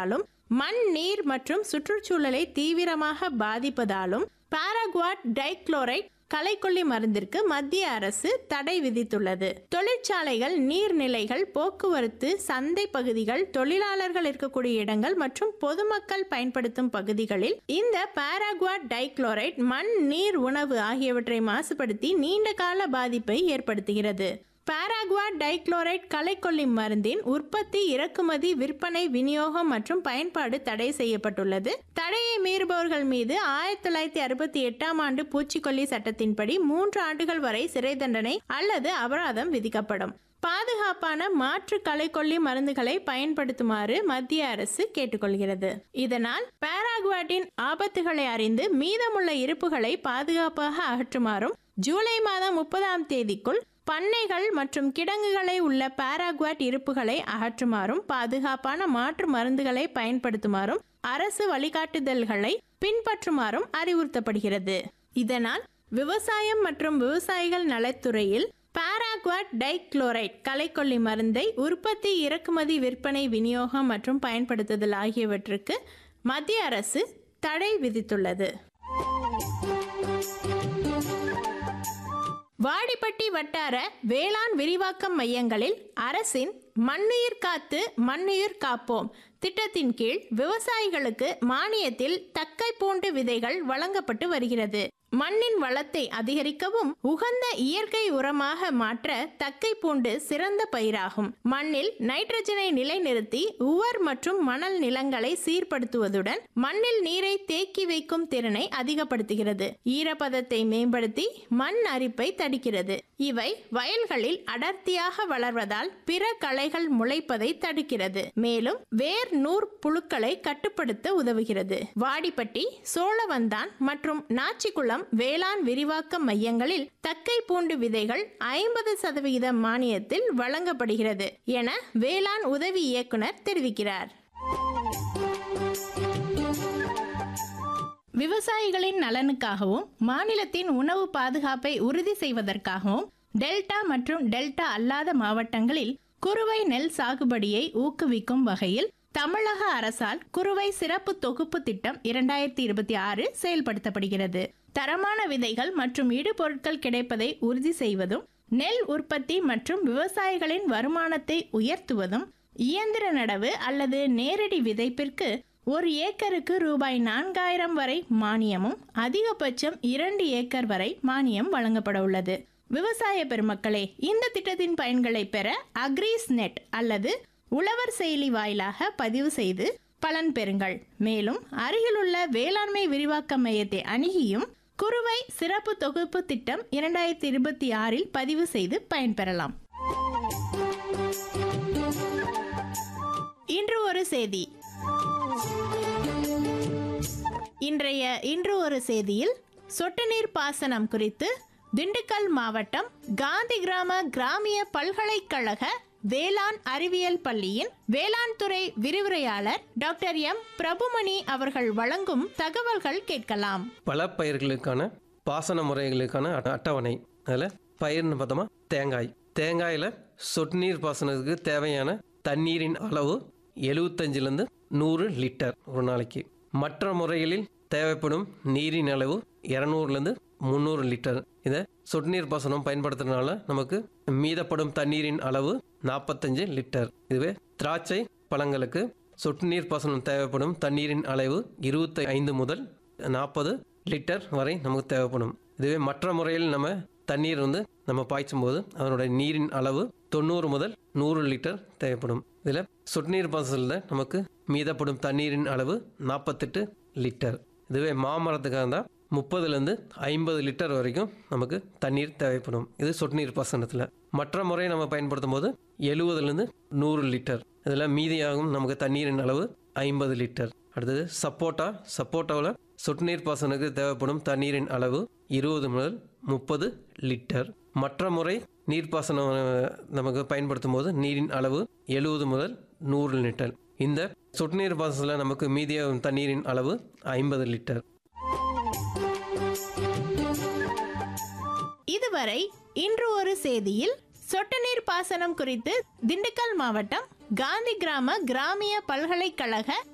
இருப்பதாலும் மண் நீர் மற்றும் சுற்றுச்சூழலை தீவிரமாக பாதிப்பதாலும் பாராகுவாட் டைக்ளோரைட் களைக்கொல்லி மருந்திற்கு மத்திய அரசு தடை விதித்துள்ளது தொழிற்சாலைகள் நீர்நிலைகள் போக்குவரத்து சந்தை பகுதிகள் தொழிலாளர்கள் இருக்கக்கூடிய இடங்கள் மற்றும் பொதுமக்கள் பயன்படுத்தும் பகுதிகளில் இந்த பாராகுவாட் டைக்ளோரைட் மண் நீர் உணவு ஆகியவற்றை மாசுபடுத்தி நீண்ட கால பாதிப்பை ஏற்படுத்துகிறது பாராகுவா டைக்ளோரைட் களைக்கொல்லி மருந்தின் உற்பத்தி இறக்குமதி விற்பனை விநியோகம் மற்றும் பயன்பாடு தடை செய்யப்பட்டுள்ளது தடையை மீறுபவர்கள் மீது ஆயிரத்தி தொள்ளாயிரத்தி அறுபத்தி எட்டாம் ஆண்டு பூச்சிக்கொல்லி சட்டத்தின்படி மூன்று ஆண்டுகள் வரை சிறை தண்டனை அல்லது அபராதம் விதிக்கப்படும் பாதுகாப்பான மாற்று களைக்கொல்லி மருந்துகளை பயன்படுத்துமாறு மத்திய அரசு கேட்டுக்கொள்கிறது இதனால் பாராகுவாட்டின் ஆபத்துகளை அறிந்து மீதமுள்ள இருப்புகளை பாதுகாப்பாக அகற்றுமாறும் ஜூலை மாதம் முப்பதாம் தேதிக்குள் பண்ணைகள் மற்றும் கிடங்குகளை உள்ள பாராகுவாட் இருப்புகளை அகற்றுமாறும் பாதுகாப்பான மாற்று மருந்துகளை பயன்படுத்துமாறும் அரசு வழிகாட்டுதல்களை பின்பற்றுமாறும் அறிவுறுத்தப்படுகிறது இதனால் விவசாயம் மற்றும் விவசாயிகள் நலத்துறையில் பாராகுவாட் டைக்ளோரைட் களைக்கொல்லி மருந்தை உற்பத்தி இறக்குமதி விற்பனை விநியோகம் மற்றும் பயன்படுத்துதல் ஆகியவற்றுக்கு மத்திய அரசு தடை விதித்துள்ளது வாடிப்பட்டி வட்டார வேளாண் விரிவாக்கம் மையங்களில் அரசின் மண்ணுயிர் காத்து மண்ணுயிர் காப்போம் திட்டத்தின் கீழ் விவசாயிகளுக்கு மானியத்தில் தக்கை பூண்டு விதைகள் வழங்கப்பட்டு வருகிறது மண்ணின் வளத்தை அதிகரிக்கவும் உகந்த இயற்கை உரமாக மாற்ற தக்கை பூண்டு சிறந்த பயிராகும் மண்ணில் நைட்ரஜனை நிலைநிறுத்தி உவர் மற்றும் மணல் நிலங்களை சீர்படுத்துவதுடன் மண்ணில் நீரை தேக்கி வைக்கும் திறனை அதிகப்படுத்துகிறது ஈரப்பதத்தை மேம்படுத்தி மண் அரிப்பை தடுக்கிறது இவை வயல்களில் அடர்த்தியாக வளர்வதால் பிற களைகள் முளைப்பதை தடுக்கிறது மேலும் வேர் நூற் புழுக்களை கட்டுப்படுத்த உதவுகிறது வாடிப்பட்டி சோழவந்தான் மற்றும் நாச்சிக்குளம் வேளாண் விரிவாக்க மையங்களில் தக்கை பூண்டு விதைகள் ஐம்பது சதவிகித மானியத்தில் வழங்கப்படுகிறது என வேளாண் உதவி இயக்குனர் தெரிவிக்கிறார் விவசாயிகளின் நலனுக்காகவும் மாநிலத்தின் உணவு பாதுகாப்பை உறுதி செய்வதற்காகவும் டெல்டா மற்றும் டெல்டா அல்லாத மாவட்டங்களில் குறுவை நெல் சாகுபடியை ஊக்குவிக்கும் வகையில் தமிழக அரசால் குறுவை சிறப்பு தொகுப்பு திட்டம் இரண்டாயிரத்தி இருபத்தி ஆறு செயல்படுத்தப்படுகிறது தரமான விதைகள் மற்றும் இடுபொருட்கள் கிடைப்பதை உறுதி செய்வதும் நெல் உற்பத்தி மற்றும் விவசாயிகளின் வருமானத்தை உயர்த்துவதும் இயந்திர நடவு அல்லது நேரடி விதைப்பிற்கு ஒரு ஏக்கருக்கு ரூபாய் நான்காயிரம் வரை மானியமும் அதிகபட்சம் இரண்டு ஏக்கர் வரை மானியம் வழங்கப்பட உள்ளது விவசாய பெருமக்களே இந்த திட்டத்தின் பயன்களை பெற அக்ரீஸ் நெட் அல்லது உழவர் செயலி வாயிலாக பதிவு செய்து பலன் பெறுங்கள் மேலும் அருகிலுள்ள வேளாண்மை விரிவாக்க மையத்தை அணுகியும் குறுவை சிறப்பு தொகுப்பு திட்டம் இரண்டாயிரத்தி இருபத்தி ஆறில் பதிவு செய்து பயன்பெறலாம் இன்று ஒரு செய்தி இன்றைய இன்று ஒரு செய்தியில் சொட்டு நீர் பாசனம் குறித்து திண்டுக்கல் மாவட்டம் காந்தி கிராம கிராமிய பல்கலைக்கழக வேளாண் அறிவியல் பள்ளியின் வேளாண் துறை விரிவுரையாளர் டாக்டர் எம் பிரபுமணி அவர்கள் வழங்கும் தகவல்கள் கேட்கலாம் பல பயிர்களுக்கான பாசன முறைகளுக்கான அட்ட- அட்டவணை அதில் பயிர்னு பார்த்தோமா தேங்காய் தேங்காயில் சொட்டு நீர் பாசனத்துக்கு தேவையான தண்ணீரின் அளவு எழுபத்தஞ்சிலேருந்து நூறு லிட்டர் ஒரு நாளைக்கு மற்ற முறைகளில் தேவைப்படும் நீரின் அளவு இரநூறுலேருந்து முந்நூறு லிட்டர் இதை சொட்டு நீர் பாசனம் பயன்படுத்துறதுனால நமக்கு மீதப்படும் தண்ணீரின் அளவு நாற்பத்தஞ்சு லிட்டர் இதுவே திராட்சை பழங்களுக்கு சொட்டு நீர் பாசனம் தேவைப்படும் தண்ணீரின் அளவு இருபத்தி ஐந்து முதல் நாற்பது லிட்டர் வரை நமக்கு தேவைப்படும் இதுவே மற்ற முறையில் நம்ம தண்ணீர் வந்து நம்ம பாய்ச்சும் போது அதனுடைய நீரின் அளவு தொண்ணூறு முதல் நூறு லிட்டர் தேவைப்படும் இதில் சொட்டு நீர் பாசனத்தில் நமக்கு மீதப்படும் தண்ணீரின் அளவு நாற்பத்தெட்டு லிட்டர் இதுவே மாமரத்துக்காக இருந்தால் முப்பதுலேருந்து ஐம்பது லிட்டர் வரைக்கும் நமக்கு தண்ணீர் தேவைப்படும் இது சொட்டு நீர் பாசனத்தில் மற்ற முறை நம்ம பயன்படுத்தும் போது எழுபதுலேருந்து நூறு லிட்டர் இதில் மீதியாகும் நமக்கு தண்ணீரின் அளவு ஐம்பது லிட்டர் அடுத்தது சப்போட்டா சப்போட்டாவில் சொட்டு நீர் பாசனுக்கு தேவைப்படும் தண்ணீரின் அளவு இருபது முதல் முப்பது லிட்டர் மற்ற முறை நீர்ப்பாசனம் அஹ், நமக்கு பயன்படுத்தும் போது நீரின் அளவு எழுபது முதல் நூறு லிட்டர் இந்த சொட்டு நீர் பாசனத்தில் நமக்கு மீதியாகும் தண்ணீரின் அளவு ஐம்பது லிட்டர் இதுவரை இன்று ஒரு செய்தியில் சொட்டு நீர் பாசனம் குறித்து திண்டுக்கல் மாவட்டம் காந்தி கிராம கிராமிய பல்கலைக்கழக